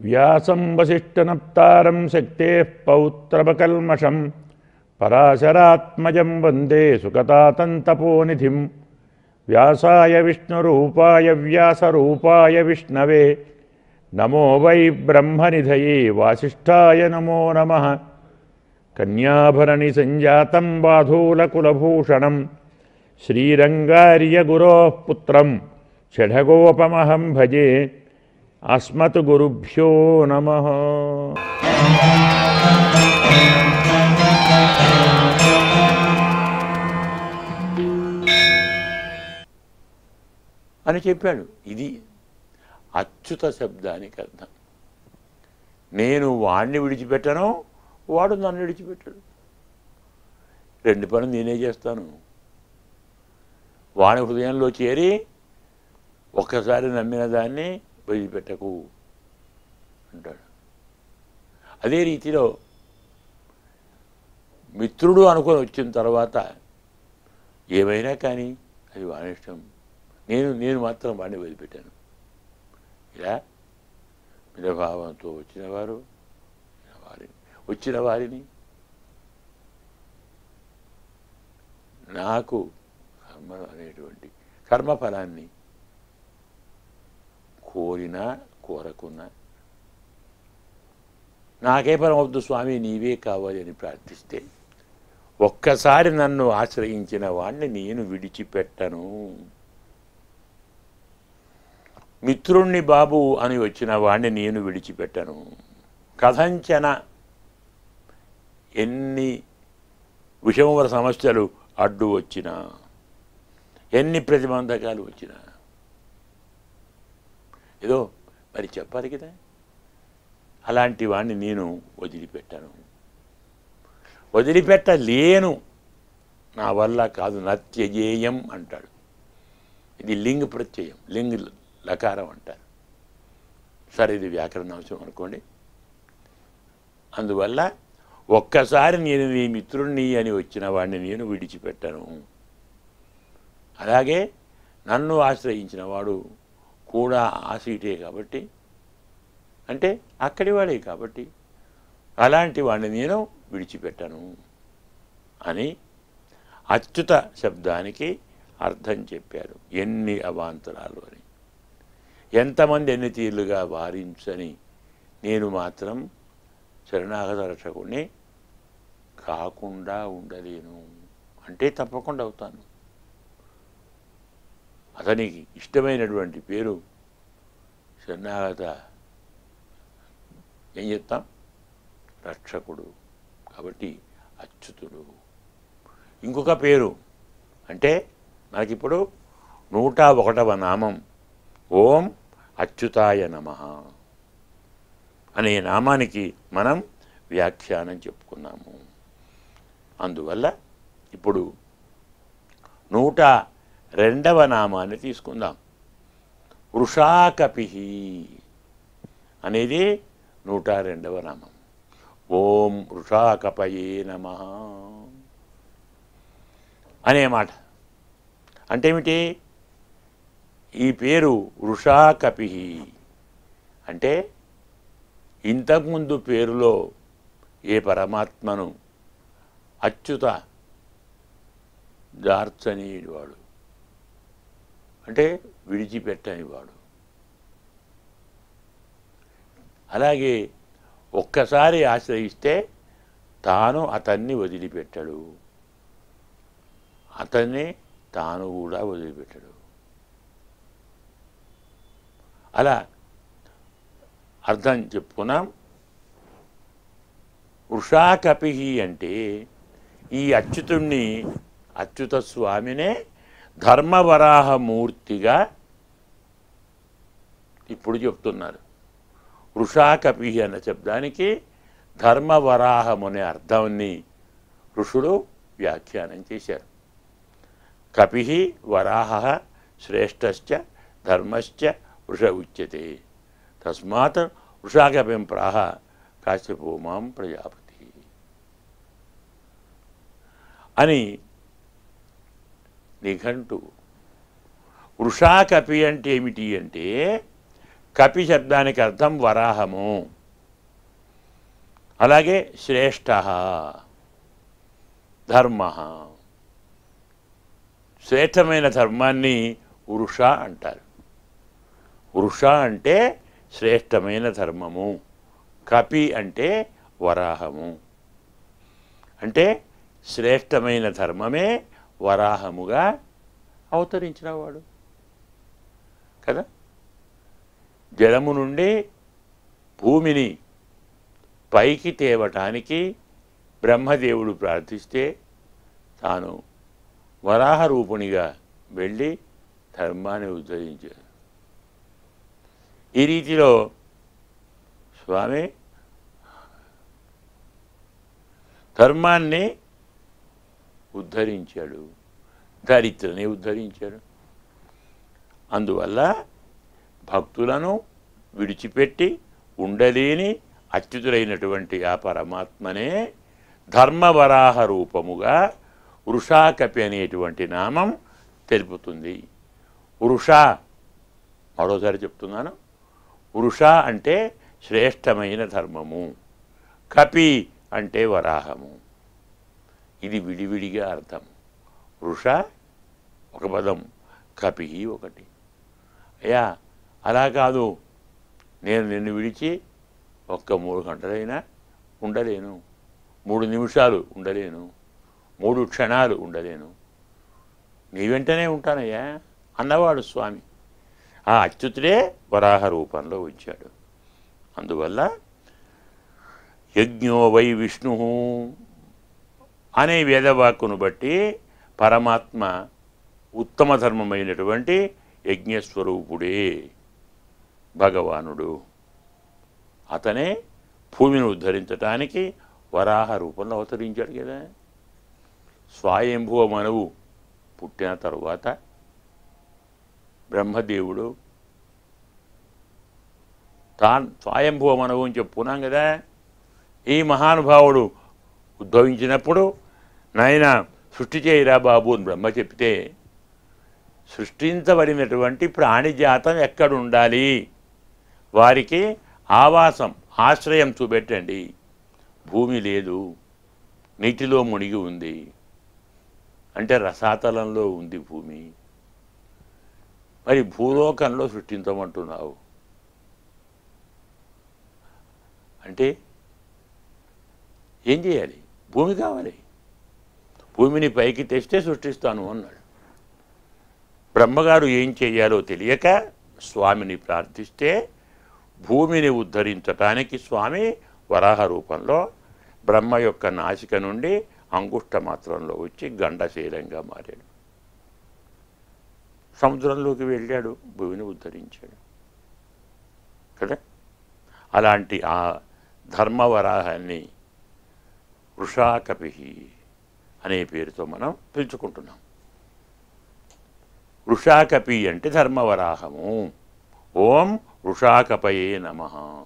వ్యాసం వసిష్ఠనప్తారం శక్తే పౌత్రవకల్మషం పరాశరాత్మజం వందే సుకతాతంతపోనిధిం వ్యాసాయ విష్ణురూపాయ వ్యాసరూపాయ విష్ణవే నమో వై బ్రహ్మనిధయే వాసిష్ఠాయ నమో నమ కన్యాభరణి సంజాతం బాధూలకులభూషణం శ్రీరంగార్యగురో పుత్రం షఢగోపమహం భజే అస్మత్ గురుభ్యో నమ అని చెప్పాడు ఇది అచ్యుత శబ్దానికి అర్థం నేను వాణ్ణి విడిచిపెట్టను వాడు నన్ను విడిచిపెట్టాడు రెండు పనులు నేనే చేస్తాను వాని హృదయంలో చేరి ఒక్కసారి నమ్మిన దాన్ని వదిలిపెట్టకు అంటాడు అదే రీతిలో మిత్రుడు అనుకొని వచ్చిన తర్వాత ఏమైనా కానీ అది వాని ఇష్టం నేను నేను మాత్రం వాడిని వదిలిపెట్టాను ఇలా మితభావంతో వచ్చిన వారు వారిని వచ్చిన వారిని నాకు కర్మ అనేటువంటి కర్మఫలాన్ని కోరినా కోరకున్నా నాకే పరమవద్దు స్వామి నీవే కావాలి అని ప్రార్థిస్తే ఒక్కసారి నన్ను ఆశ్రయించిన వాణ్ణి నేను విడిచిపెట్టను మిత్రుణ్ణి బాబు అని వచ్చిన వాణ్ణి నేను విడిచిపెట్టను కథంచన ఎన్ని విషమవర సమస్యలు అడ్డు వచ్చినా ఎన్ని ప్రతిబంధకాలు వచ్చినా ఏదో మరి చెప్పాలి కదా అలాంటి వాణ్ణి నేను వదిలిపెట్టాను వదిలిపెట్టలేను నా వల్ల కాదు నత్యజేయం అంటాడు ఇది లింగ్ ప్రత్యయం లింగ్ లకారం అంటారు సరే ఇది వ్యాకరణ అంశం అనుకోండి అందువల్ల ఒక్కసారి నేను నీ మిత్రుణ్ణి అని వచ్చిన వాడిని నేను విడిచిపెట్టను అలాగే నన్ను ఆశ్రయించిన వాడు కూడా ఆ సీటే కాబట్టి అంటే అక్కడి వాడే కాబట్టి అలాంటి వాడిని నేను విడిచిపెట్టను అని అచ్యుత శబ్దానికి అర్థం చెప్పారు ఎన్ని అవాంతరాలు అని ఎంతమంది ఎన్ని తీర్లుగా వారించని నేను మాత్రం శరణాగత రక్షకుణ్ణి కాకుండా ఉండలేను అంటే తప్పకుండా అవుతాను అతనికి ఇష్టమైనటువంటి పేరు శరణాగత ఏం చెప్తాం రక్షకుడు కాబట్టి అచ్యుతుడు ఇంకొక పేరు అంటే మనకిప్పుడు నూట ఒకటవ నామం ఓం అచ్యుతాయ నమ అనే నామానికి మనం వ్యాఖ్యానం చెప్పుకున్నాము అందువల్ల ఇప్పుడు నూట రెండవ నామాన్ని తీసుకుందాం వృషాకపి అనేది నూట రెండవ నామం ఓం వృషాకపయే నమ అనే మాట అంటే ఏమిటి ఈ పేరు వృషాకపి అంటే ఇంతకుముందు పేరులో ఏ పరమాత్మను అచ్యుత దార్చనివాడు అంటే విడిచిపెట్టనివాడు అలాగే ఒక్కసారి ఆశ్రయిస్తే తాను అతన్ని వదిలిపెట్టడు అతన్ని తాను కూడా వదిలిపెట్టడు అలా అర్థం చెప్పుకున్నాం వృషాకపి అంటే ఈ అచ్యుతుణ్ణి అచ్యుత స్వామినే ధర్మవరాహమూర్తిగా ఇప్పుడు చెప్తున్నారు వృషాకపి అన్న శబ్దానికి ధర్మవరాహం అనే అర్థాన్ని ఋషుడు వ్యాఖ్యానం చేశారు కపి వరాహ శ్రేష్టశ్చ ధర్మశ్చ వృష ఉచ్యతే తస్మాత్ వృషాకపిం ప్రాహ కాశ్యపో మాం ప్రజాపతి అని నిఘంటు వృషాకపి అంటే ఏమిటి అంటే కపి శబ్దానికి అర్థం వరాహము అలాగే శ్రేష్ఠ ధర్మ శ్రేష్టమైన ధర్మాన్ని వృష అంటారు వృష అంటే శ్రేష్టమైన ధర్మము కపి అంటే వరాహము అంటే శ్రేష్టమైన ధర్మమే వరాహముగా అవతరించిన వాడు కదా జలము నుండి భూమిని పైకి తేవటానికి బ్రహ్మదేవుడు ప్రార్థిస్తే తాను వరాహ రూపునిగా వెళ్ళి ధర్మాన్ని ఉద్ధరించాడు ఈ రీతిలో స్వామి ధర్మాన్ని ఉద్ధరించాడు దరిద్రని ఉద్ధరించాడు అందువల్ల భక్తులను విడిచిపెట్టి ఉండలేని అత్యుతులైనటువంటి ఆ పరమాత్మనే ధర్మవరాహ రూపముగా వృషాకపి అనేటువంటి నామం తెలుపుతుంది వృష మరోసారి చెప్తున్నాను వృష అంటే శ్రేష్టమైన ధర్మము కపి అంటే వరాహము ఇది విడివిడిగా అర్థం వృష ఒక పదం కపి ఒకటి అయ్యా అలా కాదు నేను నిన్ను విడిచి ఒక్క మూడు గంటలైనా ఉండలేను మూడు నిమిషాలు ఉండలేను మూడు క్షణాలు ఉండలేను నీ వెంటనే ఉంటానయ్యా అన్నవాడు స్వామి ఆ అచ్యుతుడే వరాహ రూపంలో వచ్చాడు అందువల్ల యజ్ఞో వై విష్ణు అనే వేదవాక్కును బట్టి పరమాత్మ ఉత్తమ ధర్మమైనటువంటి యజ్ఞస్వరూపుడే భగవానుడు అతనే భూమిని ఉద్ధరించటానికి వరాహ రూపంలో అవతరించాడు కదా స్వయంభువ మనవు పుట్టిన తరువాత బ్రహ్మదేవుడు తాన్ స్వయంభువ మనవు అని చెప్పుకున్నాం కదా ఈ మహానుభావుడు ఉద్భవించినప్పుడు నాయన సృష్టి చేయరా బాబు అని బ్రహ్మ చెప్తే సృష్టించబడినటువంటి ప్రాణిజాతం ఎక్కడ ఉండాలి వారికి ఆవాసం ఆశ్రయం చూపెట్టండి భూమి లేదు నీటిలో మునిగి ఉంది అంటే రసాతలంలో ఉంది భూమి మరి భూలోకంలో సృష్టించమంటున్నావు అంటే ఏం చేయాలి భూమి కావాలి భూమిని పైకి తెస్తే సృష్టిస్తాను అన్నాడు బ్రహ్మగారు ఏం చేయాలో తెలియక స్వామిని ప్రార్థిస్తే భూమిని ఉద్ధరించటానికి స్వామి వరాహ రూపంలో బ్రహ్మ యొక్క నాసిక నుండి అంగుష్ట మాత్రంలో వచ్చి గండశీలంగా మారాడు సముద్రంలోకి వెళ్ళాడు భూమిని ఉద్ధరించాడు కదా అలాంటి ఆ ధర్మవరాహాన్ని వృషాకపి అనే పేరుతో మనం పిలుచుకుంటున్నాం వృషాకపి అంటే ధర్మవరాహము ఓం వృషాకపయే నమ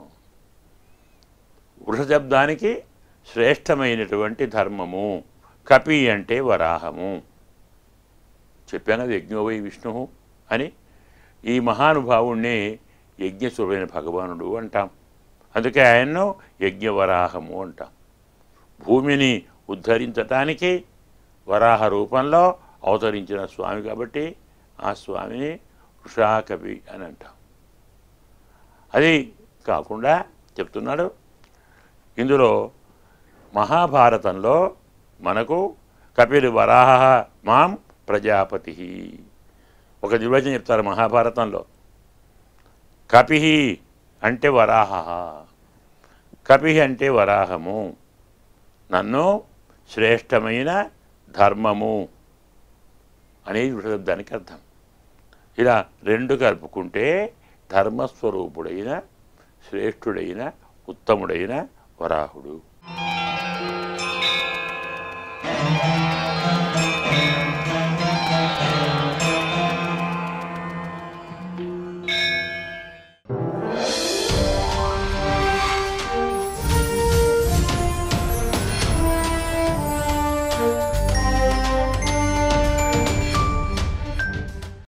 వృష శబ్దానికి శ్రేష్టమైనటువంటి ధర్మము కపి అంటే వరాహము చెప్పాను అది యజ్ఞోవై విష్ణు అని ఈ మహానుభావుణ్ణి యజ్ఞస్వరుడైన భగవానుడు అంటాం అందుకే ఆయన్ను యజ్ఞవరాహము అంటాం భూమిని ఉద్ధరించటానికి వరాహ రూపంలో అవతరించిన స్వామి కాబట్టి ఆ స్వామిని వృషాకవి అని అంటాం అది కాకుండా చెప్తున్నాడు ఇందులో మహాభారతంలో మనకు కపిలు వరాహ మాం ప్రజాపతి ఒక నిర్వచనం చెప్తారు మహాభారతంలో కపి అంటే వరాహ కపి అంటే వరాహము నన్ను శ్రేష్టమైన ధర్మము అనేది వృషశబ్దానికి అర్థం ఇలా రెండు కలుపుకుంటే ధర్మస్వరూపుడైన శ్రేష్ఠుడైన ఉత్తముడైన వరాహుడు